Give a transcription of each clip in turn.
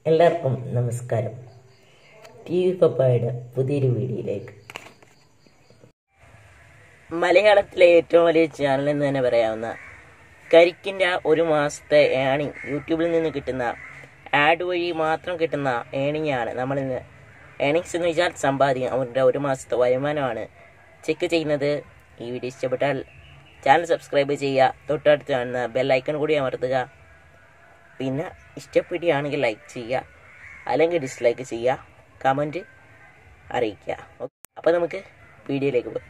എല്ലാവർക്കും നമസ്കാരം T V പപ്പായുടെ പുതിയൊരു വീഡിയോയിലേക്ക് മലയാളത്തിലെ ഏറ്റവും വലിയ ചാനൽ എന്ന് തന്നെ പറയാവുന്ന കരിക്കിൻ്റെ ഒരു മാസത്തെ ഏണിങ് യൂട്യൂബിൽ നിന്ന് കിട്ടുന്ന ആഡ് വഴി മാത്രം കിട്ടുന്ന ഏണിംഗ് ആണ് നമ്മളിന്ന് ഏണിങ്സ് എന്ന് വെച്ചാൽ സമ്പാദ്യം അവരുടെ ഒരു മാസത്തെ വരുമാനമാണ് ചെക്ക് ചെയ്യുന്നത് ഈ വീഡിയോ ഇഷ്ടപ്പെട്ടാൽ ചാനൽ സബ്സ്ക്രൈബ് ചെയ്യുക തൊട്ടടുത്ത് കാണുന്ന ബെല്ലൈക്കൺ കൂടി അമർത്തുക പിന്നെ ഇഷ്ടപ്പെടുകയാണെങ്കിൽ ലൈക്ക് ചെയ്യുക അല്ലെങ്കിൽ ഡിസ്ലൈക്ക് ചെയ്യുക കമൻറ്റ് അറിയിക്കുക ഓക്കെ അപ്പോൾ നമുക്ക് വീഡിയോയിലേക്ക് പോകാം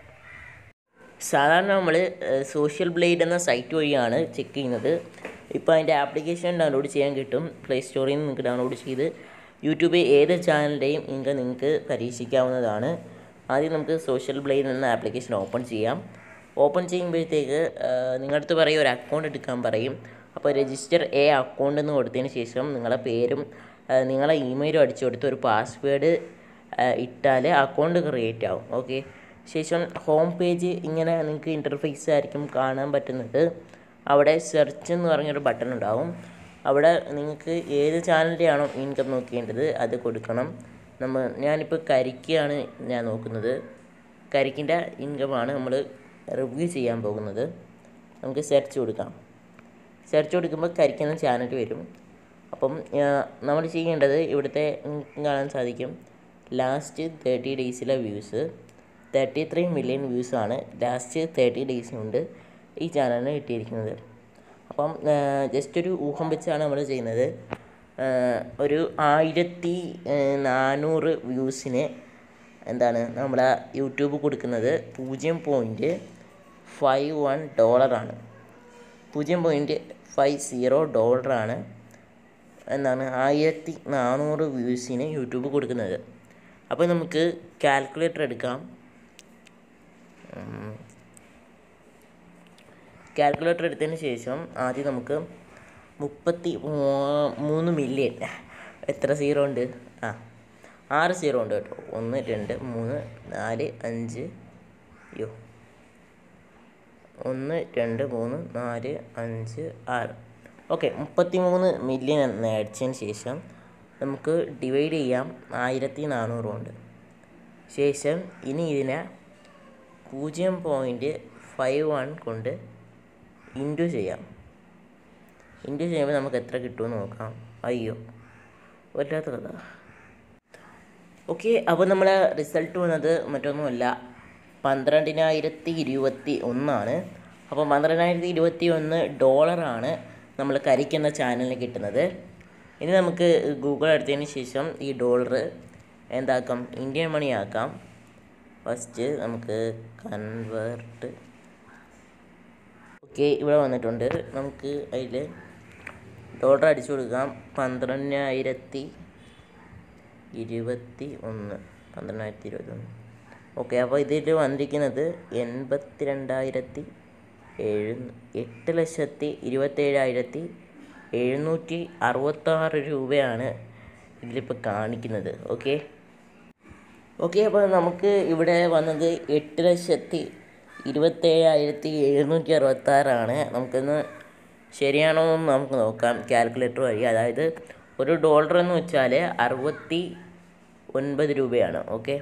സാധാരണ നമ്മൾ സോഷ്യൽ ബ്ലേഡ് എന്ന സൈറ്റ് വഴിയാണ് ചെക്ക് ചെയ്യുന്നത് ഇപ്പോൾ അതിൻ്റെ ആപ്ലിക്കേഷൻ ഡൗൺലോഡ് ചെയ്യാൻ കിട്ടും പ്ലേ സ്റ്റോറിൽ നിന്ന് നിങ്ങൾക്ക് ഡൗൺലോഡ് ചെയ്ത് യൂട്യൂബിൽ ഏത് ചാനലിൻ്റെയും ഇൻകം നിങ്ങൾക്ക് പരീക്ഷിക്കാവുന്നതാണ് ആദ്യം നമുക്ക് സോഷ്യൽ ബ്ലേഡ് എന്ന ആപ്ലിക്കേഷൻ ഓപ്പൺ ചെയ്യാം ഓപ്പൺ ചെയ്യുമ്പോഴത്തേക്ക് നിങ്ങളുടെ അടുത്ത് പറയും ഒരു അക്കൗണ്ട് എടുക്കാൻ പറയും അപ്പോൾ രജിസ്റ്റർ എ അക്കൗണ്ട് എന്ന് കൊടുത്തതിന് ശേഷം നിങ്ങളെ പേരും ആ, നിങ്ങളെ ഇമെയിലും അടിച്ചു കൊടുത്ത് ഒരു പാസ്വേഡ് ഇട്ടാൽ അക്കൗണ്ട് ക്രിയേറ്റ് ആവും ഓക്കെ ശേഷം ഹോം പേജ് ഇങ്ങനെ നിങ്ങൾക്ക് ഇൻ്റർഫേസ് ആയിരിക്കും കാണാൻ പറ്റുന്നത് അവിടെ സെർച്ച് എന്ന് പറഞ്ഞൊരു ബട്ടൺ ഉണ്ടാവും അവിടെ നിങ്ങൾക്ക് ഏത് ചാനലിൻ്റെ ആണോ ഇൻകം നോക്കേണ്ടത് അത് കൊടുക്കണം നമ്മൾ ഞാനിപ്പോൾ കരിക്കാണ് ഞാൻ നോക്കുന്നത് കരിക്കിൻ്റെ ഇൻകമാണ് നമ്മൾ റിവ്യൂ ചെയ്യാൻ പോകുന്നത് നമുക്ക് സെർച്ച് കൊടുക്കാം സെർച്ച് കൊടുക്കുമ്പോൾ കരിക്കുന്ന ചാനൽ വരും അപ്പം നമ്മൾ ചെയ്യേണ്ടത് ഇവിടുത്തെ നിങ്ങൾക്ക് കാണാൻ സാധിക്കും ലാസ്റ്റ് തേർട്ടി ഡേയ്സിലെ വ്യൂസ് തേർട്ടി ത്രീ മില്യൺ വ്യൂസാണ് ലാസ്റ്റ് തേർട്ടി ഡേയ്സിനുണ്ട് ഈ ചാനലിന് കിട്ടിയിരിക്കുന്നത് അപ്പം ജസ്റ്റ് ഒരു ഊഹം വെച്ചാണ് നമ്മൾ ചെയ്യുന്നത് ആ, ഒരു ആയിരത്തി നാനൂറ് വ്യൂസിന് എന്താണ് നമ്മളെ യൂട്യൂബ് കൊടുക്കുന്നത് പൂജ്യം പോയിൻറ്റ് ഫൈവ് വൺ ഡോളറാണ് പൂജ്യം പോയിൻറ്റ് ഫൈവ് സീറോ ഡോളറാണ് എന്താണ് ആയിരത്തി നാനൂറ് വ്യൂസിന് യൂട്യൂബ് കൊടുക്കുന്നത് അപ്പോൾ നമുക്ക് കാൽക്കുലേറ്റർ എടുക്കാം കാൽക്കുലേറ്റർ എടുത്തതിന് ശേഷം ആദ്യം നമുക്ക് മുപ്പത്തി മൂ- മൂന്ന് മില്യൺ എത്ര സീറോ ഉണ്ട് ആ ആറ് സീറോ ഉണ്ട് കേട്ടോ ഒന്ന് രണ്ട് മൂന്ന് നാല് അഞ്ച് അയ്യോ ഒന്ന് രണ്ട് മൂന്ന് നാല് അഞ്ച് ആറ് ഓക്കെ മുപ്പത്തി മൂന്ന് മില്യൺ എന്ന് അടിച്ചതിന് ശേഷം നമുക്ക് ഡിവൈഡ് ചെയ്യാം ആയിരത്തി നാനൂറ് കൊണ്ട് ശേഷം ഇനി ഇതിനെ പൂജ്യം പോയിൻറ്റ് ഫൈവ് വൺ കൊണ്ട് ഇൻറ്റു ചെയ്യാം ഇൻറ്റു ചെയ്യുമ്പോൾ നമുക്ക് എത്ര കിട്ടുമെന്ന് നോക്കാം അയ്യോ വല്ലാത്ത കഥ ഓക്കെ അപ്പോൾ നമ്മളെ റിസൾട്ട് വന്നത് മറ്റൊന്നുമല്ല പന്ത്രണ്ടിനായിരത്തി ഇരുപത്തി ഒന്നാണ് അപ്പോൾ പന്ത്രണ്ടായിരത്തി ഇരുപത്തി ഒന്ന് ഡോളറാണ് നമ്മൾ കരിക്കുന്ന ചാനലിന് കിട്ടുന്നത് ഇനി നമുക്ക് ഗൂഗിൾ എടുത്തതിന് ശേഷം ഈ ഡോളർ എന്താക്കാം ഇന്ത്യൻ മണി ആക്കാം ഫസ്റ്റ് നമുക്ക് കൺവേർട്ട് ഓക്കെ ഇവിടെ വന്നിട്ടുണ്ട് നമുക്ക് അതിൽ ഡോളർ അടിച്ചു കൊടുക്കാം പന്ത്രണ്ടായിരത്തി ഇരുപത്തി ഒന്ന് പന്ത്രണ്ടായിരത്തി ഇരുപത്തി ഒന്ന് ഓക്കെ അപ്പോൾ ഇതിൽ വന്നിരിക്കുന്നത് എൺപത്തി രണ്ടായിരത്തി എഴു എട്ട് ലക്ഷത്തി ഇരുപത്തേഴായിരത്തി എഴുന്നൂറ്റി അറുപത്താറ് രൂപയാണ് ഇതിലിപ്പോൾ കാണിക്കുന്നത് ഓക്കെ ഓക്കെ അപ്പോൾ നമുക്ക് ഇവിടെ വന്നത് എട്ട് ലക്ഷത്തി ഇരുപത്തേഴായിരത്തി എഴുന്നൂറ്റി അറുപത്താറാണ് നമുക്കൊന്ന് ശരിയാണോ എന്ന് നമുക്ക് നോക്കാം കാൽക്കുലേറ്റർ വഴി അതായത് ഒരു ഡോളർ എന്ന് വെച്ചാൽ അറുപത്തി ഒൻപത് രൂപയാണ് ഓക്കെ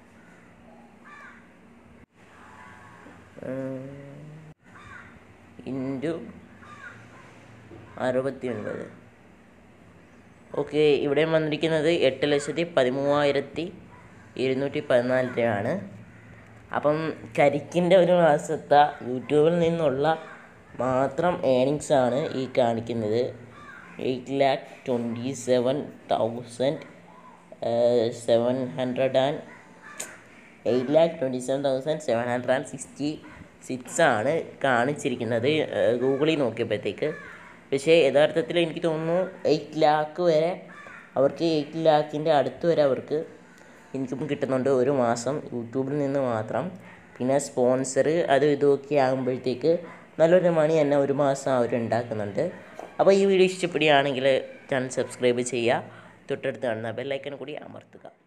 ഇൻറ്റു അറുപത്തി ഒൻപത് ഓക്കെ ഇവിടെ വന്നിരിക്കുന്നത് എട്ട് ലക്ഷത്തി പതിമൂവായിരത്തി ഇരുന്നൂറ്റി പതിനാല് രൂപയാണ് അപ്പം കരിക്കിൻ്റെ ഒരു മാസത്തെ യൂട്യൂബിൽ നിന്നുള്ള മാത്രം ഏണിങ്സ് ആണ് ഈ കാണിക്കുന്നത് eight lakh twenty seven thousand seven hundred and eight lakh twenty seven thousand seven hundred and sixty six ആണ് കാണിച്ചിരിക്കുന്നത് ഏഹ് ഗൂഗിളിൽ നോക്കിയപ്പോഴത്തേക്ക് പക്ഷേ യഥാർത്ഥത്തിൽ എനിക്ക് തോന്നുന്നു എയ്റ്റ് ലാക്ക് വരെ അവർക്ക് എയ്റ്റ് ലാക്കിൻ്റെ അടുത്ത് വരെ അവർക്ക് ഇൻകം കിട്ടുന്നുണ്ട് ഒരു മാസം യൂട്യൂബിൽ നിന്ന് മാത്രം പിന്നെ സ്പോൺസർ അത് ഇതൊക്കെ ആകുമ്പോഴത്തേക്ക് നല്ലൊരു മണി തന്നെ ഒരു മാസം അവർ ഉണ്ടാക്കുന്നുണ്ട് അപ്പോൾ ഈ വീഡിയോ ഇഷ്ടപ്പെടുകയാണെങ്കിൽ ചാനൽ സബ്സ്ക്രൈബ് ചെയ്യുക തൊട്ടടുത്ത് കാണുന്ന ബെല്ലൈക്കൺ കൂടി അമർത്തുക